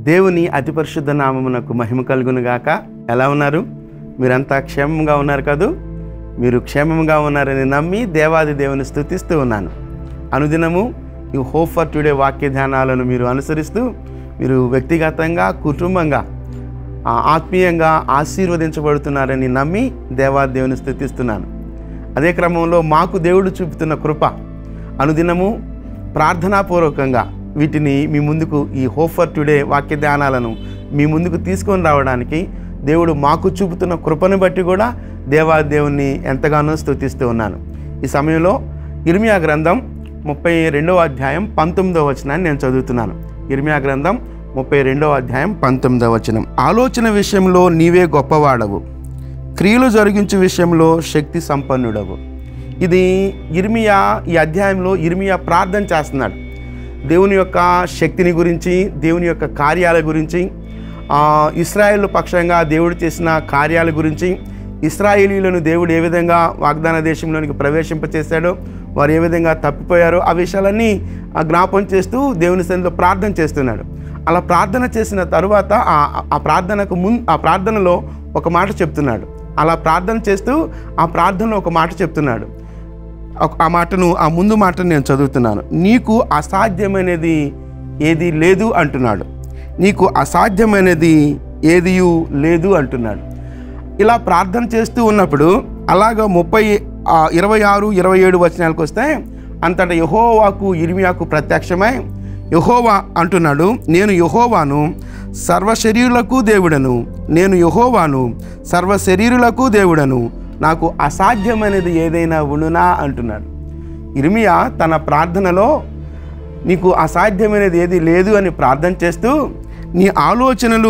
దేవుని అతి పరిశుద్ధ నామమునకు మహిమ కలుగునుగాక ఎలా ఉన్నారు మీరంతా క్షేమంగా ఉన్నారు కదూ మీరు క్షేమంగా ఉన్నారని నమ్మి దేవాది దేవుని స్థుతిస్తూ ఉన్నాను అనుదినము ఈ హోప్ ఫర్ టుడే వాక్య ధ్యానాలను మీరు అనుసరిస్తూ మీరు వ్యక్తిగతంగా కుటుంబంగా ఆ, ఆత్మీయంగా ఆశీర్వదించబడుతున్నారని నమ్మి దేవాది దేవుని స్థుతిస్తున్నాను అదే క్రమంలో మాకు దేవుడు చూపుతున్న కృప అనుదినము ప్రార్థనాపూర్వకంగా వీటిని మీ ముందుకు ఈ హోప్ ఫర్ టుడే వాక్య ధ్యానాలను మీ ముందుకు తీసుకొని రావడానికి దేవుడు మాకు చూపుతున్న కృపను బట్టి కూడా దేవా దేవుణ్ణి ఎంతగానో స్తుతిస్తూ ఉన్నాను ఈ సమయంలో ఇర్మియా గ్రంథం ముప్పై రెండవ అధ్యాయం పంతొమ్మిదవ వచనాన్ని నేను చదువుతున్నాను ఇర్మియా గ్రంథం ముప్పై రెండవ అధ్యాయం పంతొమ్మిదవ వచనం ఆలోచన విషయంలో నీవే గొప్పవాడవు క్రియలు జరిగించే విషయంలో శక్తి సంపన్నుడవు ఇది ఇర్మియా ఈ అధ్యాయంలో ఇర్మియా ప్రార్థన చేస్తున్నాడు దేవుని యొక్క శక్తిని గురించి దేవుని యొక్క కార్యాల గురించి ఆ, ఇస్రాయేల్ పక్షంగా దేవుడు చేసిన కార్యాల గురించి ఇస్రాయేలీలను దేవుడు ఏ విధంగా వాగ్దాన దేశంలోనికి ప్రవేశింపచేశాడో వారు ఏ విధంగా తప్పిపోయారో ఆ విషయాలన్నీ ఆ జ్ఞాపం చేస్తూ దేవుని సన్నిధిలో ప్రార్థన చేస్తున్నాడు అలా ప్రార్థన చేసిన తరువాత ఆ- ఆ ప్రార్థనకు ముం ఆ ప్రార్థనలో ఒక మాట చెప్తున్నాడు అలా ప్రార్థన చేస్తూ ఆ ప్రార్థనలో ఒక మాట చెప్తున్నాడు ఒక- ఆ మాటను ఆ ముందు మాటను నేను చదువుతున్నాను నీకు అసాధ్యమైనది ఏది లేదు అంటున్నాడు నీకు అసాధ్యమైనది ఏదియు లేదు అంటున్నాడు ఇలా ప్రార్థన చేస్తూ ఉన్నప్పుడు అలాగ ముప్పై ఆ, ఇరవై ఆరు ఇరవై ఏడు వచనాలకు వస్తే అంతటా యహోవాకు ఇర్మియాకు ప్రత్యక్షమై యహోవా అంటున్నాడు నేను యహోవాను సర్వ శరీరులకు దేవుడను నేను యహోవాను సర్వ శరీరులకు దేవుడను నాకు అసాధ్యమైనది ఏదైనా ఉండునా అంటున్నాడు ఇర్మియా తన ప్రార్థనలో నీకు అసాధ్యమైనది ఏది లేదు అని ప్రార్థన చేస్తూ నీ ఆలోచనలు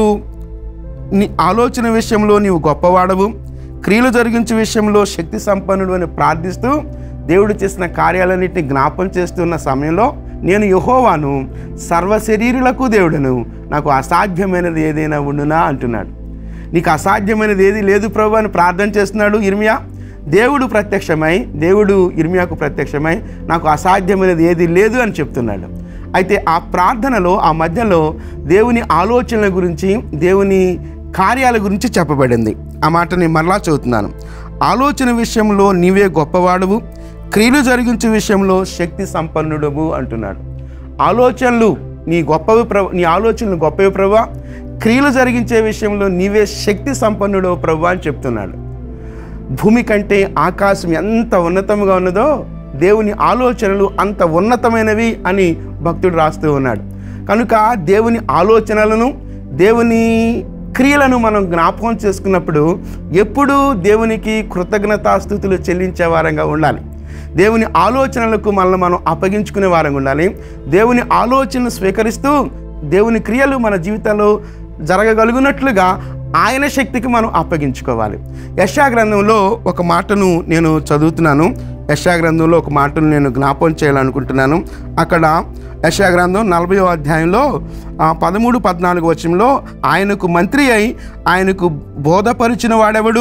నీ ఆలోచన విషయంలో నీవు గొప్పవాడవు క్రియలు జరిగించే విషయంలో శక్తి సంపన్నుడు అని ప్రార్థిస్తూ దేవుడు చేసిన కార్యాలన్నింటినీ జ్ఞాపం చేస్తున్న సమయంలో నేను యహోవాను సర్వ శరీరులకు దేవుడను నాకు అసాధ్యమైనది ఏదైనా ఉండునా అంటున్నాడు నీకు అసాధ్యమైనది ఏది లేదు ప్రభు అని ప్రార్థన చేస్తున్నాడు ఇర్మియా దేవుడు ప్రత్యక్షమై దేవుడు ఇర్మియాకు ప్రత్యక్షమై నాకు అసాధ్యమైనది ఏది లేదు అని చెప్తున్నాడు అయితే ఆ ప్రార్థనలో ఆ మధ్యలో దేవుని ఆలోచనల గురించి దేవుని కార్యాల గురించి చెప్పబడింది ఆ మాటని మరలా చదువుతున్నాను ఆలోచన విషయంలో నీవే గొప్పవాడువు క్రియలు జరిగించే విషయంలో శక్తి సంపన్నుడవు అంటున్నాడు ఆలోచనలు నీ గొప్పవి ప్రభు నీ ఆలోచనలు గొప్పవి ప్రభా క్రియలు జరిగించే విషయంలో నీవే శక్తి సంపన్నుడవు ప్రభు అని చెప్తున్నాడు భూమి కంటే ఆకాశం ఎంత ఉన్నతంగా ఉన్నదో దేవుని ఆలోచనలు అంత ఉన్నతమైనవి అని భక్తుడు రాస్తూ ఉన్నాడు కనుక దేవుని ఆలోచనలను దేవుని క్రియలను మనం జ్ఞాపకం చేసుకున్నప్పుడు ఎప్పుడూ దేవునికి కృతజ్ఞతాస్థుతులు చెల్లించే వారంగా ఉండాలి దేవుని ఆలోచనలకు మనల్ని మనం అప్పగించుకునే వారంగా ఉండాలి దేవుని ఆలోచనను స్వీకరిస్తూ దేవుని క్రియలు మన జీవితంలో జరగగలుగునట్లుగా ఆయన శక్తికి మనం అప్పగించుకోవాలి యశా గ్రంథంలో ఒక మాటను నేను చదువుతున్నాను యశా గ్రంథంలో ఒక మాటను నేను జ్ఞాపం చేయాలనుకుంటున్నాను అక్కడ యశా గ్రంథం నలభై అధ్యాయంలో ఆ, పదమూడు పద్నాలుగు వచనంలో ఆయనకు మంత్రి అయి ఆయనకు బోధపరిచిన వాడెవడు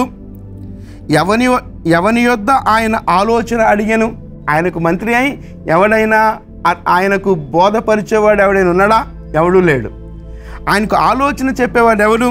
ఎవని ఎవని యొద్ద ఆయన ఆలోచన అడిగాను ఆయనకు మంత్రి అయి ఎవడైనా ఆ- ఆయనకు బోధపరిచేవాడు ఎవడైనా ఉన్నాడా ఎవడూ లేడు ఆయనకు ఆలోచన చెప్పేవాడు ఎవడు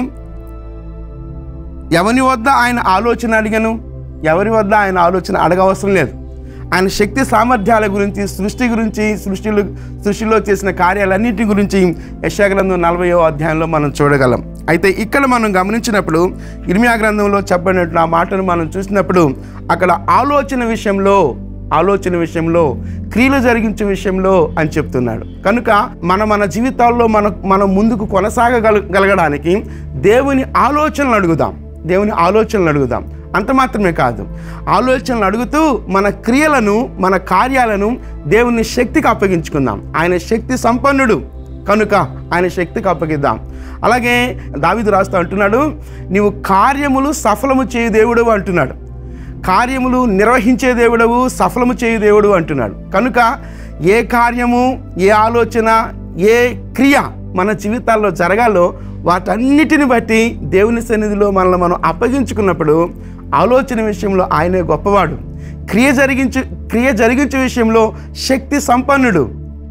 ఎవని వద్ద ఆయన ఆలోచన అడిగాను ఎవరి వద్ద ఆయన ఆలోచన అడగవసరం లేదు ఆయన శక్తి సామర్థ్యాల గురించి సృష్టి గురించి సృష్టిలో సృష్టిలో చేసిన కార్యాలన్నిటి గురించి యశాగ్రంథం నలభైవ అధ్యాయంలో మనం చూడగలం అయితే ఇక్కడ మనం గమనించినప్పుడు ఇర్మియా గ్రంథంలో చెప్పినట్లు ఆ మాటను మనం చూసినప్పుడు అక్కడ ఆలోచన విషయంలో ఆలోచన విషయంలో క్రియలు జరిగించే విషయంలో అని చెప్తున్నాడు కనుక మన మన జీవితాల్లో మన మనం ముందుకు కొనసాగగల గలగడానికి దేవుని ఆలోచనలు అడుగుదాం దేవుని ఆలోచనలు అడుగుదాం అంత మాత్రమే కాదు ఆలోచనలు అడుగుతూ మన క్రియలను మన కార్యాలను దేవుని శక్తికి అప్పగించుకుందాం ఆయన శక్తి సంపన్నుడు కనుక ఆయన శక్తికి అప్పగిద్దాం అలాగే దావిదు రాస్తూ అంటున్నాడు నీవు కార్యములు సఫలము చేయు దేవుడు అంటున్నాడు కార్యములు నిర్వహించే దేవుడవు సఫలము చేయు దేవుడు అంటున్నాడు కనుక ఏ కార్యము ఏ ఆలోచన ఏ క్రియ మన జీవితాల్లో జరగాలో వాటన్నిటిని బట్టి దేవుని సన్నిధిలో మనల్ని మనం అప్పగించుకున్నప్పుడు ఆలోచన విషయంలో ఆయనే గొప్పవాడు క్రియ జరిగించు క్రియ జరిగించే విషయంలో శక్తి సంపన్నుడు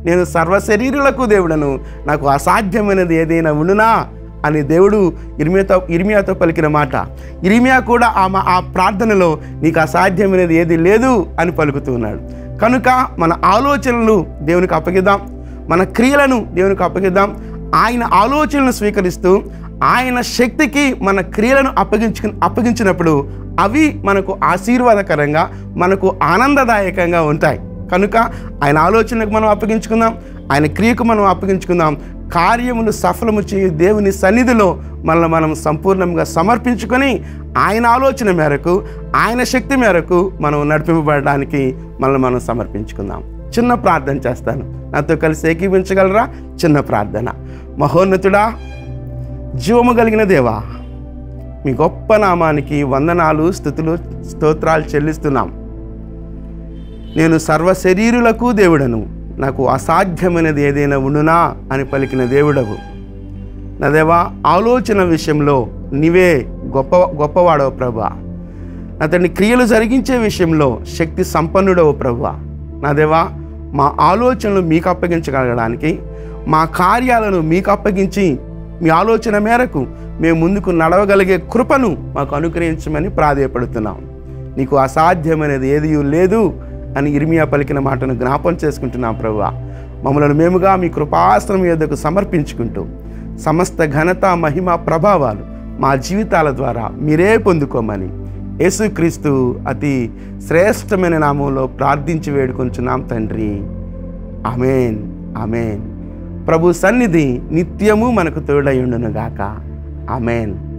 నేను సర్వశరీరులకు దేవుడను నాకు అసాధ్యమైనది ఏదైనా ఉండునా అని దేవుడు ఇర్మియాతో ఇర్మియాతో పలికిన మాట ఇర్మియా కూడా ఆ మా- ఆ ప్రార్థనలో నీకు అసాధ్యమైనది ఏది లేదు అని పలుకుతూ ఉన్నాడు కనుక మన ఆలోచనలు దేవునికి అప్పగిద్దాం మన క్రియలను దేవునికి అప్పగిద్దాం ఆయన ఆలోచనలను స్వీకరిస్తూ ఆయన శక్తికి మన క్రియలను అప్పగించు అప్పగించినప్పుడు అవి మనకు ఆశీర్వాదకరంగా మనకు ఆనందదాయకంగా ఉంటాయి కనుక ఆయన ఆలోచనకు మనం అప్పగించుకుందాం ఆయన క్రియకు మనం అప్పగించుకుందాం కార్యములు సఫలము చేయు దేవుని సన్నిధిలో మనల్ని మనం సంపూర్ణంగా సమర్పించుకొని ఆయన ఆలోచన మేరకు ఆయన శక్తి మేరకు మనం నడిపింపబడడానికి మనల్ని మనం సమర్పించుకుందాం చిన్న ప్రార్థన చేస్తాను నాతో కలిసి ఏకీపించగలరా చిన్న ప్రార్థన మహోన్నతుడా జీవము కలిగిన దేవా మీ గొప్ప నామానికి వందనాలు స్థుతులు స్తోత్రాలు చెల్లిస్తున్నాం నేను సర్వ శరీరులకు దేవుడను నాకు అసాధ్యమైనది ఏదైనా ఉండునా అని పలికిన దేవుడవు నా దేవా ఆలోచన విషయంలో నీవే గొప్ప గొప్పవాడవు ప్రభా నా తండ్రి క్రియలు జరిగించే విషయంలో శక్తి సంపన్నుడవు ప్రభా నా దేవా మా ఆలోచనలు మీకు అప్పగించగలగడానికి మా కార్యాలను మీకు అప్పగించి మీ ఆలోచన మేరకు మేము ముందుకు నడవగలిగే కృపను మాకు అనుగ్రహించమని ప్రాధేయపడుతున్నాం నీకు అసాధ్యమైనది ఏది లేదు అని ఇర్మియా పలికిన మాటను జ్ఞాపం చేసుకుంటున్నాం ప్రభువా మమ్మల్ని మేముగా మీ కృపాశ్రమం యొద్దకు సమర్పించుకుంటూ సమస్త ఘనత మహిమ ప్రభావాలు మా జీవితాల ద్వారా మీరే పొందుకోమని యేసుక్రీస్తు అతి శ్రేష్టమైన నామంలో ప్రార్థించి వేడుకొంచున్నాం తండ్రి అమేన్ అమేన్ ప్రభు సన్నిధి నిత్యము మనకు తోడై ఉండునుగాక అమేన్